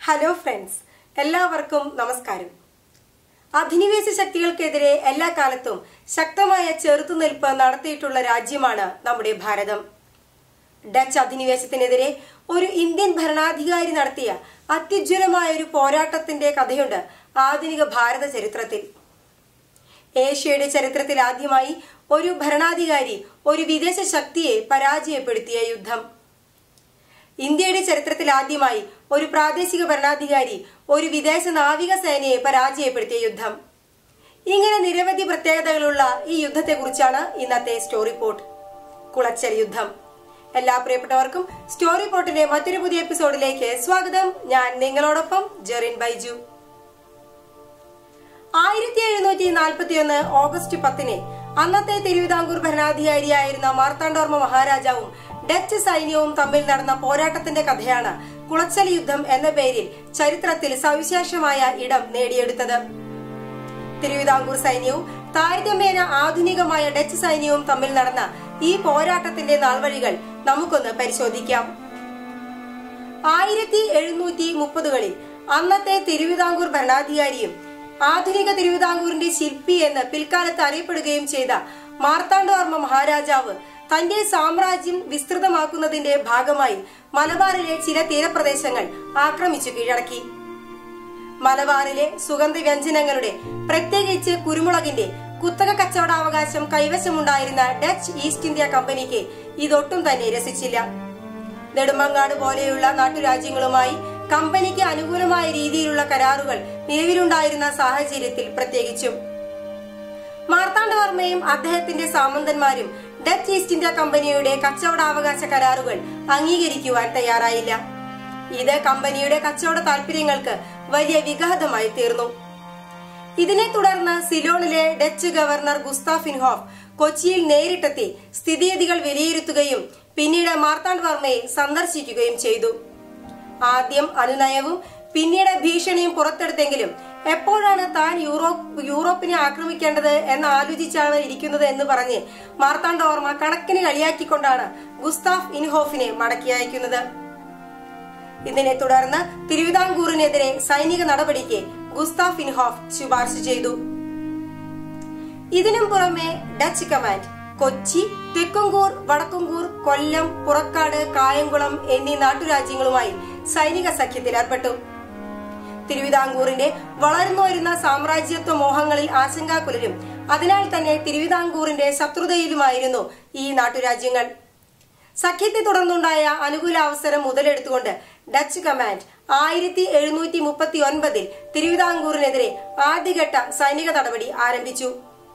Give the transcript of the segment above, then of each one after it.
hello friends എല്ലാവർക്കും നമസ്കാരം അധിനിവേശ ശക്തികൾക്കെതിരെ എല്ലാ കാലത്തും ശക്തമായ ചെറുത്തുനിൽപ്പ് നടത്തിയിട്ടുള്ള രാജ്യമാണ് നമ്മുടെ ഭാരതം ഡച്ച് അധിനിവേശത്തിനെതിരെ ഒരു ഇന്ത്യൻ ഭരണാധികാരി നടത്തിയ അത്യുജ്വലമായ ഒരു പോരാട്ടത്തിന്റെ കഥയുണ്ട് ആധുനിക ഭാരത ചരിത്രത്തിൽ ഏഷ്യയുടെ ചരിത്രത്തിൽ ആദ്യമായി ഒരു ഭരണാധികാരി ഒരു വിദേശ ശക്തിയെ പരാജയപ്പെടുത്തിയ യുദ്ധം ഇന്ത്യയുടെ ചരിത്രത്തിൽ ആദ്യമായി ഒരു പ്രാദേശിക ഭരണാധികാരി ഒരു വിദേശ നാവിക സേനയെ പരാജയപ്പെടുത്തിയ യുദ്ധം ഇങ്ങനെ നിരവധി പ്രത്യേകതകളുള്ള ഈ യുദ്ധത്തെക്കുറിച്ചാണ് ഇന്നത്തെ സ്റ്റോറി പോർട്ട് കുളച്ചൽ യുദ്ധം എല്ലാ പ്രിയപ്പെട്ടവർക്കും സ്റ്റോറി പോർട്ടിന്റെ മറ്റൊരു പുതിയ എപ്പിസോഡിലേക്ക് സ്വാഗതം ഞാൻ നിങ്ങളോടൊപ്പം ജെറിൻ ബൈജു ആയിരത്തി എഴുന്നൂറ്റി നാൽപ്പത്തിയൊന്ന് ഓഗസ്റ്റ് പത്തിന് അന്നത്തെ തിരുവിതാംകൂർ ഭരണാധികാരിയായിരുന്ന മാർത്താണ്ഡവർമ്മ മഹാരാജാവും ഡച്ച് സൈന്യവും തമ്മിൽ നടന്ന പോരാട്ടത്തിന്റെ കഥയാണ് കുളച്ചൽ യുദ്ധം എന്ന പേരിൽ ചരിത്രത്തിൽ സവിശേഷമായ ഇടം നേടിയെടുത്തത് തിരുവിതാംകൂർ സൈന്യവും താരതമ്യേന ആധുനികമായ ഡച്ച് സൈന്യവും തമ്മിൽ നടന്ന ഈ പോരാട്ടത്തിന്റെ നാൾവഴികൾ നമുക്കൊന്ന് പരിശോധിക്കാം ആയിരത്തി എഴുന്നൂറ്റി മുപ്പതുകളിൽ അന്നത്തെ തിരുവിതാംകൂർ ഭരണാധികാരിയും ആധുനിക തിരുവിതാംകൂറിന്റെ ശില്പി എന്ന് പിൽക്കാലത്ത് അറിയപ്പെടുകയും ചെയ്ത മാർത്താണ്ഡവർമ്മ മഹാരാജാവ് തന്റെ സാമ്രാജ്യം വിസ്തൃതമാക്കുന്നതിന്റെ ഭാഗമായി മലബാറിലെ ചില തീരപ്രദേശങ്ങൾ ആക്രമിച്ചു കീഴടക്കി മലബാറിലെ സുഗന്ധ വ്യഞ്ജനങ്ങളുടെ പ്രത്യേകിച്ച് കുരുമുളകിന്റെ കുത്തക കച്ചവടാവകാശം കൈവശമുണ്ടായിരുന്ന ഡച്ച് ഈസ്റ്റ് ഇന്ത്യ കമ്പനിക്ക് ഇതൊട്ടും തന്നെ രസിച്ചില്ല നെടുമങ്ങാട് പോലെയുള്ള നാട്ടുരാജ്യങ്ങളുമായി കമ്പനിക്ക് അനുകൂലമായ രീതിയിലുള്ള കരാറുകൾ നിലവിലുണ്ടായിരുന്ന സാഹചര്യത്തിൽ പ്രത്യേകിച്ചും മാർത്താണ്ഡവർമ്മയും അദ്ദേഹത്തിന്റെ സാമന്തന്മാരും ഡച്ച് ഈസ്റ്റ് ഇന്ത്യ കമ്പനിയുടെ കച്ചവടാവകാശ കരാറുകൾ അംഗീകരിക്കുവാൻ തയ്യാറായില്ല ഇത് കമ്പനിയുടെ കച്ചവട താൽപര്യങ്ങൾക്ക് വലിയ വിഘാതമായി തീർന്നു ഇതിനെ തുടർന്ന് സിലോണിലെ ഡച്ച് ഗവർണർ ഗുസ്താഫിൻഹോഫ് കൊച്ചിയിൽ നേരിട്ടെത്തി സ്ഥിതിഗതികൾ വിലയിരുത്തുകയും പിന്നീട് മാർത്താണ്ഡവർമ്മയെ സന്ദർശിക്കുകയും ചെയ്തു ആദ്യം അനുനയവും പിന്നീട് ഭീഷണിയും പുറത്തെടുത്തെങ്കിലും എപ്പോഴാണ് താൻ യൂറോപ്പ് യൂറോപ്പിനെ ആക്രമിക്കേണ്ടത് എന്ന് ആലോചിച്ചാണ് ഇരിക്കുന്നത് എന്ന് പറഞ്ഞ് മാർത്താണ്ഡവർമ്മ കണക്കിന് കളിയാക്കിക്കൊണ്ടാണ് ഗുസ്താഫ് ഇൻഹോഫിനെ മടക്കി അയക്കുന്നത് ഇതിനെ തുടർന്ന് തിരുവിതാംകൂറിനെതിരെ സൈനിക നടപടിക്ക് ഗുസ്താഫ് ഇൻഹോഫ് ശുപാർശ ചെയ്തു ഇതിനും പുറമെ ഡച്ച് കമാൻഡ് കൊച്ചി തെക്കുംകൂർ വടക്കുംകൂർ കൊല്ലം പുറക്കാട് കായംകുളം എന്നീ നാട്ടുരാജ്യങ്ങളുമായി സൈനിക സഖ്യത്തിൽ ഏർപ്പെട്ടു തിരുവിതാംകൂറിന്റെ വളർന്നു വരുന്ന സാമ്രാജ്യത്വ മോഹങ്ങളിൽ ആശങ്കാകുലരും അതിനാൽ തന്നെ തിരുവിതാംകൂറിന്റെ ശത്രുതയിലുമായിരുന്നു ഈ നാട്ടുരാജ്യങ്ങൾ സഖ്യത്തെ തുടർന്നുണ്ടായ അനുകൂല അവസരം മുതലെടുത്തുകൊണ്ട് ഡച്ച് കമാൻഡ് ആയിരത്തി എഴുന്നൂറ്റി മുപ്പത്തി ഒൻപതിൽ തിരുവിതാംകൂറിനെതിരെ ആദ്യഘട്ട സൈനിക നടപടി ആരംഭിച്ചു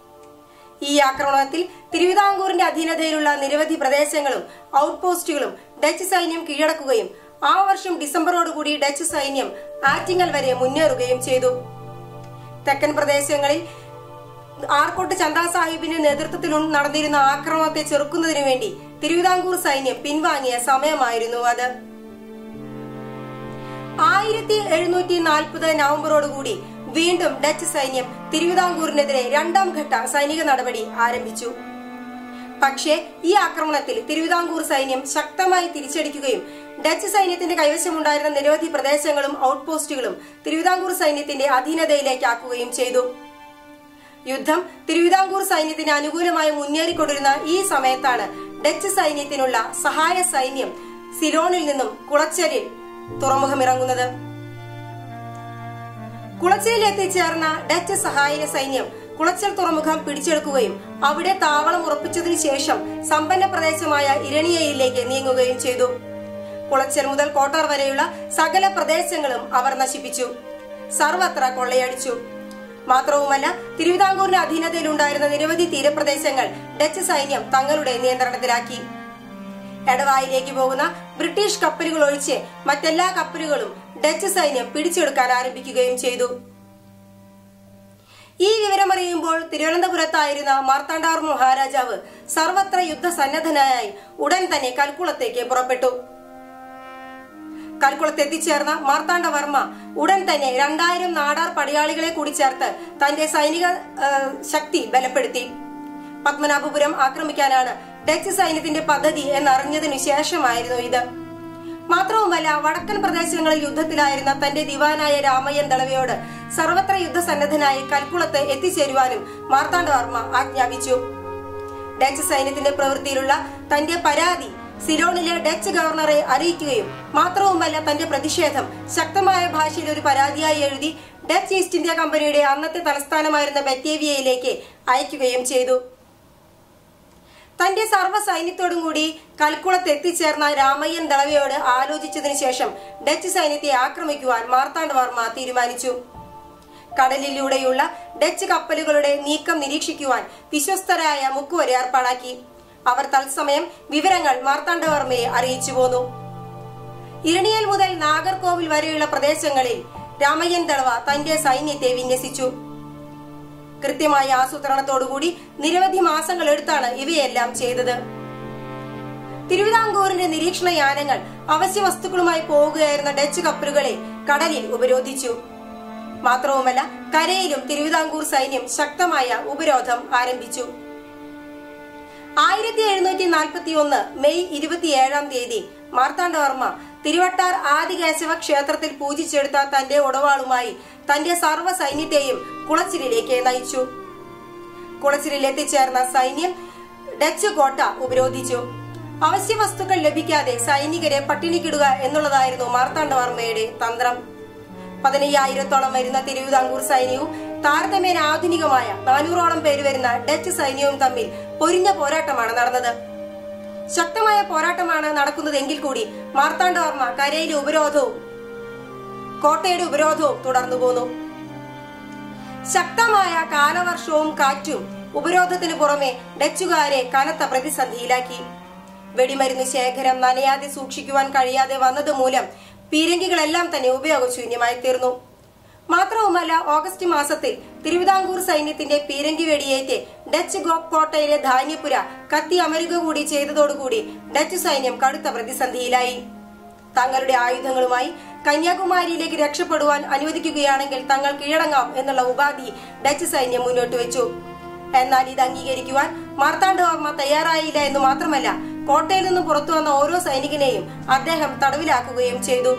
ഈ ആക്രമണത്തിൽ തിരുവിതാംകൂറിന്റെ അധീനതയിലുള്ള നിരവധി പ്രദേശങ്ങളും ഔട്ട് പോസ്റ്റുകളും ഡച്ച് സൈന്യം കീഴടക്കുകയും ആ വർഷം ഡിസംബറോടുകൂടി ഡച്ച് സൈന്യം ആറ്റിങ്ങൽ വരെ മുന്നേറുകയും ചെയ്തു തെക്കൻ പ്രദേശങ്ങളിൽ ആർക്കോട്ട് ചന്ദാ സാഹിബിന്റെ നേതൃത്വത്തിൽ നടന്നിരുന്ന ആക്രമണത്തെ ചെറുക്കുന്നതിനു വേണ്ടി തിരുവിതാംകൂർ സൈന്യം പിൻവാങ്ങിയ സമയമായിരുന്നു അത് ആയിരത്തി എഴുന്നൂറ്റി നാൽപ്പത് നവംബറോടുകൂടി വീണ്ടും ഡച്ച് സൈന്യം തിരുവിതാംകൂറിനെതിരെ രണ്ടാം ഘട്ട സൈനിക നടപടി ആരംഭിച്ചു പക്ഷേ ഈ ആക്രമണത്തിൽ തിരുവിതാംകൂർ സൈന്യം ശക്തമായി തിരിച്ചടിക്കുകയും ഡച്ച് സൈന്യത്തിന്റെ കൈവശമുണ്ടായിരുന്ന നിരവധി പ്രദേശങ്ങളും ഔട്ട് പോസ്റ്റുകളും തിരുവിതാംകൂർ സൈന്യത്തിന്റെ അധീനതയിലേക്കാക്കുകയും ചെയ്തു യുദ്ധം തിരുവിതാംകൂർ സൈന്യത്തിന് അനുകൂലമായി മുന്നേറിക്കൊണ്ടിരുന്ന ഈ സമയത്താണ് ഡച്ച് സൈന്യത്തിനുള്ള സഹായ സൈന്യം സിലോണിൽ നിന്നും കുളച്ചലിൽ തുറമുഖമിറങ്ങുന്നത് കുളച്ചലിൽ എത്തിച്ചേർന്ന ഡച്ച് സഹായ സൈന്യം കുളച്ചൽ തുറമുഖം പിടിച്ചെടുക്കുകയും അവിടെ താവളം ഉറപ്പിച്ചതിനു ശേഷം സമ്പന്ന പ്രദേശമായ ഇരണിയയിലേക്ക് നീങ്ങുകയും ചെയ്തു കുളച്ചൽ മുതൽ കോട്ടാർ വരെയുള്ള സകല പ്രദേശങ്ങളും അവർ നശിപ്പിച്ചു സർവത്ര കൊള്ളയടിച്ചു മാത്രവുമല്ല തിരുവിതാംകൂറിന്റെ അധീനതയിലുണ്ടായിരുന്ന നിരവധി തീരപ്രദേശങ്ങൾ ഡച്ച് സൈന്യം തങ്ങളുടെ നിയന്ത്രണത്തിലാക്കി എടവായിലേക്ക് പോകുന്ന ബ്രിട്ടീഷ് കപ്പലുകൾ ഒഴിച്ച് മറ്റെല്ലാ കപ്പലുകളും ഡച്ച് സൈന്യം പിടിച്ചെടുക്കാൻ ആരംഭിക്കുകയും ചെയ്തു ഈ വിവരമറിയുമ്പോൾ തിരുവനന്തപുരത്തായിരുന്ന മാർത്താണ്ഡവർമ്മ മഹാരാജാവ് സർവത്ര യുദ്ധസന്നദ്ധനായി ഉടൻ തന്നെ കൽക്കുളത്തേക്ക് പുറപ്പെട്ടു കൽക്കുളത്ത് എത്തിച്ചേർന്ന മാർത്താണ്ഡവർമ്മ ഉടൻ തന്നെ രണ്ടായിരം നാടാർ പടയാളികളെ കൂടി ചേർത്ത് തന്റെ സൈനിക ശക്തി ബലപ്പെടുത്തി പത്മനാഭപുരം ആക്രമിക്കാനാണ് ഡച്ച് സൈന്യത്തിന്റെ പദ്ധതി എന്നറിഞ്ഞതിനു ശേഷമായിരുന്നു ഇത് മാത്രവുമല്ല വടക്കൻ പ്രദേശങ്ങളിൽ യുദ്ധത്തിലായിരുന്ന തന്റെ ദിവാനായ രാമയ്യൻ ദളവയോട് സർവത്ര യുദ്ധസന്നദ്ധനായി കൽക്കുളത്ത് എത്തിച്ചേരുവാനും മാർത്താണ്ഡവർമ്മ ആജ്ഞാപിച്ചു ഡച്ച് സൈന്യത്തിന്റെ പ്രവൃത്തിയിലുള്ള തന്റെ പരാതി സിലോണിലെ ഡച്ച് ഗവർണറെ അറിയിക്കുകയും മാത്രവുമല്ല തന്റെ പ്രതിഷേധം ശക്തമായ ഭാഷയിൽ ഒരു പരാതിയായി എഴുതി ഡച്ച് ഈസ്റ്റ് ഇന്ത്യ കമ്പനിയുടെ അന്നത്തെ തലസ്ഥാനമായിരുന്ന ബറ്റേവിയയിലേക്ക് അയക്കുകയും ചെയ്തു തന്റെ സർവ്വ സൈന്യത്തോടും കൂടി കൽക്കുളത്ത് എത്തിച്ചേർന്ന രാമയ്യൻ ദളവയോട് ആലോചിച്ചതിനു ശേഷം ഡച്ച് സൈന്യത്തെ ആക്രമിക്കുവാൻ മാർത്താണ്ഡവർമ്മ തീരുമാനിച്ചു കടലിലൂടെയുള്ള ഡച്ച് കപ്പലുകളുടെ നീക്കം നിരീക്ഷിക്കുവാൻ വിശ്വസ്തരായ മുക്കുവരെ ഏർപ്പാടാക്കി അവർ തത്സമയം വിവരങ്ങൾ മാർത്താണ്ഡവർമ്മയെ അറിയിച്ചു പോന്നു ഇരണിയൽ മുതൽ നാഗർകോവിൽ വരെയുള്ള പ്രദേശങ്ങളിൽ രാമയ്യൻ ദളവ തന്റെ സൈന്യത്തെ വിന്യസിച്ചു കൃത്യമായ ആസൂത്രണത്തോടുകൂടി നിരവധി മാസങ്ങൾ എടുത്താണ് ഇവയെല്ലാം ചെയ്തത് തിരുവിതാംകൂറിന്റെ നിരീക്ഷണ യാനങ്ങൾ അവശ്യ വസ്തുക്കളുമായി പോകുകയായിരുന്ന ഡച്ച് കപ്പലുകളെ കടലിൽ ഉപരോധിച്ചു മാത്രവുമല്ല കരയിലും തിരുവിതാംകൂർ സൈന്യം ശക്തമായ ഉപരോധം ആരംഭിച്ചു ആയിരത്തി എഴുന്നൂറ്റി നാൽപ്പത്തി ഒന്ന് മെയ് ഇരുപത്തിയേഴാം തീയതി മാർത്താണ്ഡവർമ്മ തിരുവട്ടാർ ആദികേശവ ക്ഷേത്രത്തിൽ പൂജിച്ചെടുത്ത തന്റെ ഉടവാളുമായി തന്റെ സർവ്വ സൈന്യത്തെയും കുളച്ചിലിലേക്ക് നയിച്ചു കുളച്ചിലിൽ എത്തിച്ചേർന്ന സൈന്യം ഡച്ച് കോട്ട ഉപരോധിച്ചു അവശ്യ വസ്തുക്കൾ ലഭിക്കാതെ സൈനികരെ പട്ടിണിക്കിടുക എന്നുള്ളതായിരുന്നു മാർത്താണ്ഡവർമ്മയുടെ തന്ത്രം പതിനയ്യായിരത്തോളം വരുന്ന തിരുവിതാംകൂർ സൈന്യവും താരതമ്യേന ആധുനികമായ നാനൂറോളം പേര് വരുന്ന ഡച്ച് സൈന്യവും തമ്മിൽ പൊരിഞ്ഞ പോരാട്ടമാണ് നടന്നത് ശക്തമായ പോരാട്ടമാണ് നടക്കുന്നതെങ്കിൽ കൂടി മാർത്താണ്ഡവർമ്മ കരയിലെ ഉപരോധവും കോട്ടയുടെ ഉപരോധവും തുടർന്നു പോന്നു ശക്തമായ കാലവർഷവും കാറ്റും ഉപരോധത്തിന് പുറമെ ഡച്ചുകാരെ കനത്ത പ്രതിസന്ധിയിലാക്കി വെടിമരുന്ന് ശേഖരം നനയാതെ സൂക്ഷിക്കുവാൻ കഴിയാതെ വന്നത് മൂലം പീരങ്കികളെല്ലാം തന്നെ ഉപയോഗശൂന്യമായി തീർന്നു മാത്രവുമല്ല ഓഗസ്റ്റ് മാസത്തിൽ തിരുവിതാംകൂർ സൈന്യത്തിന്റെ പീരങ്കി വെടിയേറ്റ് ഡച്ച് ഗോ കോട്ടയിലെ ധാന്യപുര കത്തി അമരുക കൂടി ചെയ്തതോടുകൂടി ഡച്ച് സൈന്യം കടുത്ത പ്രതിസന്ധിയിലായി തങ്ങളുടെ ആയുധങ്ങളുമായി കന്യാകുമാരിയിലേക്ക് രക്ഷപ്പെടുവാൻ അനുവദിക്കുകയാണെങ്കിൽ തങ്ങൾ കീഴടങ്ങാം എന്നുള്ള ഉപാധി ഡച്ച് സൈന്യം മുന്നോട്ട് വെച്ചു എന്നാൽ ഇത് അംഗീകരിക്കുവാൻ മാർത്താണ്ഡവർമ്മ തയ്യാറായില്ല എന്ന് മാത്രമല്ല കോട്ടയിൽ നിന്ന് പുറത്തു വന്ന ഓരോ സൈനികനെയും അദ്ദേഹം തടവിലാക്കുകയും ചെയ്തു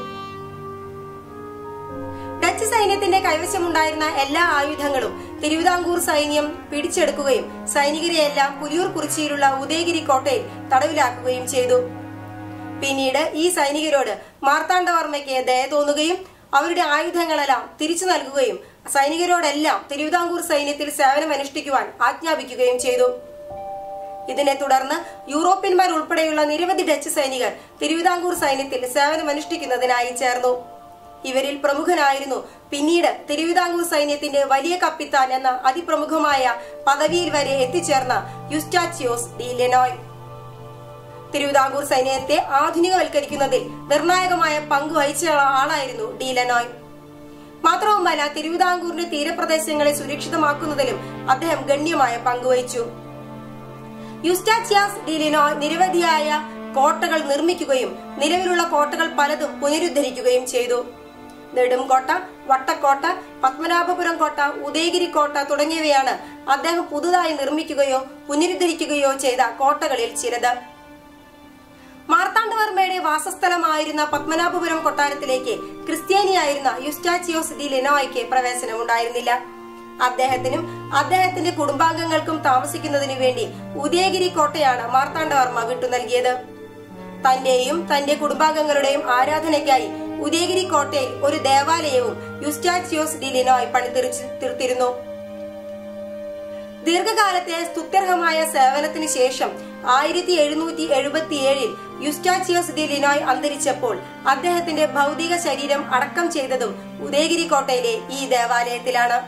ഡച്ച് സൈന്യത്തിന്റെ കൈവശമുണ്ടായിരുന്ന എല്ലാ ആയുധങ്ങളും തിരുവിതാംകൂർ സൈന്യം പിടിച്ചെടുക്കുകയും സൈനികരെയെല്ലാം പുലിയൂർ കുറിച്ചിയിലുള്ള ഉദയഗിരി കോട്ടയിൽ തടവിലാക്കുകയും ചെയ്തു പിന്നീട് ഈ സൈനികരോട് മാർത്താണ്ഡവർമ്മയ്ക്ക് ദയ തോന്നുകയും അവരുടെ ആയുധങ്ങളെല്ലാം തിരിച്ചു നൽകുകയും സൈനികരോടെല്ലാം തിരുവിതാംകൂർ സൈന്യത്തിൽ സേവനമനുഷ്ഠിക്കുവാൻ ആജ്ഞാപിക്കുകയും ചെയ്തു ഇതിനെ തുടർന്ന് യൂറോപ്യന്മാർ ഉൾപ്പെടെയുള്ള നിരവധി ഡച്ച് സൈനികർ തിരുവിതാംകൂർ സൈന്യത്തിൽ സേവനമനുഷ്ഠിക്കുന്നതിനായി ചേർന്നു ഇവരിൽ പ്രമുഖനായിരുന്നു പിന്നീട് തിരുവിതാംകൂർ സൈന്യത്തിന്റെ വലിയ കപ്പിത്താൻ എന്ന അതിപ്രമുഖമായ പദവിയിൽ വരെ എത്തിച്ചേർന്ന യുസ്റ്റാച്ചിയോസ് ഡി ലെനോയ് തിരുവിതാംകൂർ സൈന്യത്തെ ആധുനികവൽക്കരിക്കുന്നതിൽ നിർണായകമായ പങ്ക് വഹിച്ച ആളായിരുന്നു ഡി ലെനോയ് മാത്രവുമല്ല തിരുവിതാംകൂറിന്റെ തീരപ്രദേശങ്ങളെ സുരക്ഷിതമാക്കുന്നതിലും അദ്ദേഹം ഗണ്യമായ പങ്കുവഹിച്ചു യുസ്റ്റാച്ചിയാസ് ഡി ലിനോയ് നിരവധിയായ കോട്ടകൾ നിർമ്മിക്കുകയും നിലവിലുള്ള കോട്ടകൾ പലതും പുനരുദ്ധരിക്കുകയും ചെയ്തു നെടുംകോട്ട വട്ടക്കോട്ട പത്മനാഭപുരം കോട്ട ഉദയഗിരി കോട്ട തുടങ്ങിയവയാണ് അദ്ദേഹം പുതുതായി നിർമ്മിക്കുകയോ പുനരുദ്ധരിക്കുകയോ ചെയ്ത കോട്ടകളിൽ ചിലത് മാർത്താണ്ഡവർമ്മയുടെ വാസസ്ഥലമായിരുന്ന പത്മനാഭപുരം കൊട്ടാരത്തിലേക്ക് ക്രിസ്ത്യാനിയായിരുന്ന യുസ്റ്റാച്ചിയോസ് ഡി ലെനോയ്ക്ക് പ്രവേശനമുണ്ടായിരുന്നില്ല അദ്ദേഹത്തിനും അദ്ദേഹത്തിന്റെ കുടുംബാംഗങ്ങൾക്കും താമസിക്കുന്നതിനു വേണ്ടി ഉദയഗിരി കോട്ടയാണ് മാർത്താണ്ഡവർമ്മ വിട്ടു നൽകിയത് തന്റെയും തന്റെ കുടുംബാംഗങ്ങളുടെയും ആരാധനയ്ക്കായി ഉദയഗിരി കോട്ടയിൽ ഒരു ദേവാലയവും യുസ്റ്റാച്ചിയോസ് ഡി ലിനോയ് പണിതീർച്ച് തീർത്തിരുന്നു ദീർഘകാലത്തെ സ്തുത്യർഹമായ സേവനത്തിന് ശേഷം ആയിരത്തി എഴുന്നൂറ്റി എഴുപത്തിയേഴിൽ യുസ്റ്റാച്ചിയോസ് ഡി ലിനോയ് അന്തരിച്ചപ്പോൾ അദ്ദേഹത്തിന്റെ ഭൗതിക ശരീരം അടക്കം ചെയ്തതും ഉദയഗിരി കോട്ടയിലെ ഈ ദേവാലയത്തിലാണ്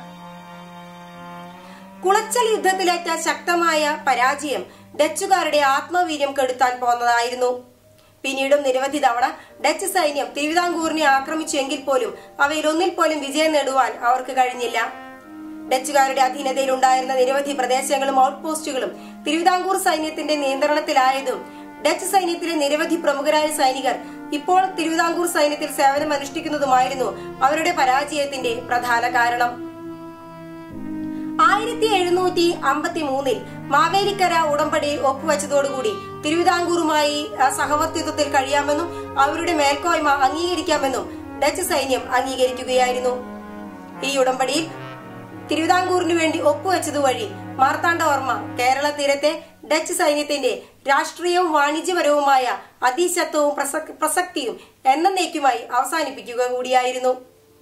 കുളച്ചൽ യുദ്ധത്തിലേറ്റ ശക്തമായ പരാജയം ഡച്ചുകാരുടെ ആത്മവീര്യം കെടുത്താൻ പോന്നതായിരുന്നു പിന്നീടും നിരവധി തവണ ഡച്ച് സൈന്യം തിരുവിതാംകൂറിനെ ആക്രമിച്ചെങ്കിൽ പോലും അവയിൽ ഒന്നിൽ പോലും വിജയം നേടുവാൻ അവർക്ക് കഴിഞ്ഞില്ല ഡച്ചുകാരുടെ അധീനതയിലുണ്ടായിരുന്ന നിരവധി പ്രദേശങ്ങളും ഔട്ട് പോസ്റ്റുകളും തിരുവിതാംകൂർ സൈന്യത്തിന്റെ നിയന്ത്രണത്തിലായതും ഡച്ച് സൈന്യത്തിലെ നിരവധി പ്രമുഖരായ സൈനികർ ഇപ്പോൾ തിരുവിതാംകൂർ സൈന്യത്തിൽ സേവനം അനുഷ്ഠിക്കുന്നതുമായിരുന്നു അവരുടെ പരാജയത്തിന്റെ പ്രധാന കാരണം ആയിരത്തി എഴുന്നൂറ്റി അമ്പത്തി മൂന്നിൽ മാവേലിക്കര ഉടമ്പടി ഒപ്പുവെച്ചതോടുകൂടി തിരുവിതാംകൂറുമായി ആ, സഹവർത്തിത്വത്തിൽ കഴിയാമെന്നും അവരുടെ മേൽക്കോയ്മ അംഗീകരിക്കാമെന്നും ഡച്ച് സൈന്യം അംഗീകരിക്കുകയായിരുന്നു ഈ ഉടമ്പടിയിൽ തിരുവിതാംകൂറിനു വേണ്ടി ഒപ്പുവെച്ചതുവഴി മാർത്താണ്ഡവർമ്മ കേരള തീരത്തെ ഡച്ച് സൈന്യത്തിന്റെ രാഷ്ട്രീയവും വാണിജ്യപരവുമായ അതിശത്വവും പ്രസക്- പ്രസക്തിയും എന്നേക്കുമായി അവസാനിപ്പിക്കുക കൂടിയായിരുന്നു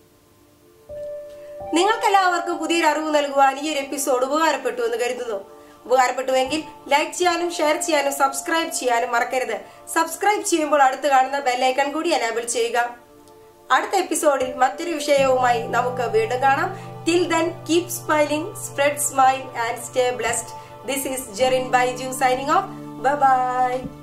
നിങ്ങൾക്കെല്ലാവർക്കും പുതിയൊരു അറിവ് നൽകുവാൻ ഈ ഒരു എപ്പിസോഡ് ഉപകാരപ്പെട്ടു എന്ന് കരുതുന്നു ഉപകാരപ്പെട്ടുവെങ്കിൽ ലൈക്ക് ചെയ്യാനും ഷെയർ ചെയ്യാനും സബ്സ്ക്രൈബ് ചെയ്യാനും മറക്കരുത് സബ്സ്ക്രൈബ് ചെയ്യുമ്പോൾ അടുത്ത് കാണുന്ന ബെല്ലൈക്കൺ കൂടി എനാബിൾ ചെയ്യുക അടുത്ത എപ്പിസോഡിൽ മറ്റൊരു വിഷയവുമായി നമുക്ക് വീണ്ടും കാണാം till then keep smiling spread smile and stay blessed this is Jerin Baiju signing off by